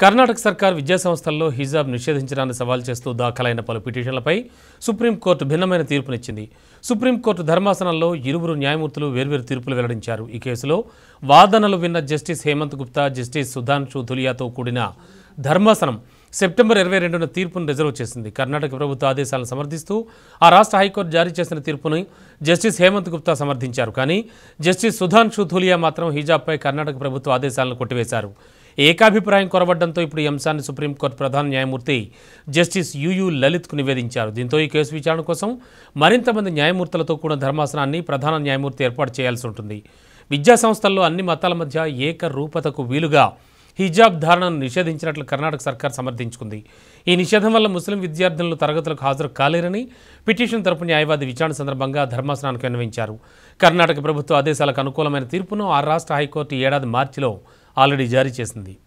కర్ణాటక సర్కార్ విద్యాసంస్థల్లో హిజాబ్ నిషేధించడాన్ని సవాల్ చేస్తూ దాఖలైన పలు పిటిషన్లపై సుప్రీంకోర్టు భిన్నమైన తీర్పునిచ్చింది సుప్రీంకోర్టు ధర్మాసనంలో ఇరువురు న్యాయమూర్తులు వేర్వేరు తీర్పులు వెల్లడించారు ఈ కేసులో వాదనలు విన్న జస్టిస్ హేమంత్ గుప్తా జస్టిస్ సుధాంశు ధులియాతో కూడిన ధర్మాసనం సెప్టెంబర్ ఇరవై రెండున తీర్పును రిజర్వ్ చేసింది కర్ణాటక ప్రభుత్వ ఆదేశాలను సమర్థిస్తూ ఆ రాష్ట్ర హైకోర్టు జారీ చేసిన తీర్పును జస్టిస్ హేమంత్ గుప్తా సమర్థించారు కానీ జస్టిస్ సుధాంశు ధులియా మాత్రం హిజాబ్పై కర్ణాటక ప్రభుత్వ ఆదేశాలను కొట్టివేశారు ఏకాభిప్రాయం కొరబడ్డంతో ఇప్పుడు ఈ అంశాన్ని సుప్రీంకోర్టు ప్రధాన న్యాయమూర్తి జస్టిస్ యుయు లలిత్కు నివేదించారు దీంతో ఈ కేసు విచారణ కోసం మరింత మంది న్యాయమూర్తులతో కూడిన ధర్మాసనాన్ని ప్రధాన న్యాయమూర్తి ఏర్పాటు చేయాల్సి ఉంటుంది విద్యా సంస్థల్లో అన్ని మతాల మధ్య ఏకరూపతకు వీలుగా హిజాబ్ ధారణను నిషేధించినట్లు కర్ణాటక సర్కార్ సమర్థించుకుంది ఈ నిషేధం వల్ల ముస్లిం విద్యార్థులను తరగతులకు హాజరు కాలేరని పిటిషన్ తరపు న్యాయవాది విచారణ సందర్భంగా ధర్మాసనానికి విన్నవించారు కర్ణాటక ప్రభుత్వ ఆదేశాలకు అనుకూలమైన తీర్పును ఆ రాష్ట్ర హైకోర్టు ఈ ఏడాది మార్చిలో ఆల్రెడీ జారీ చేసింది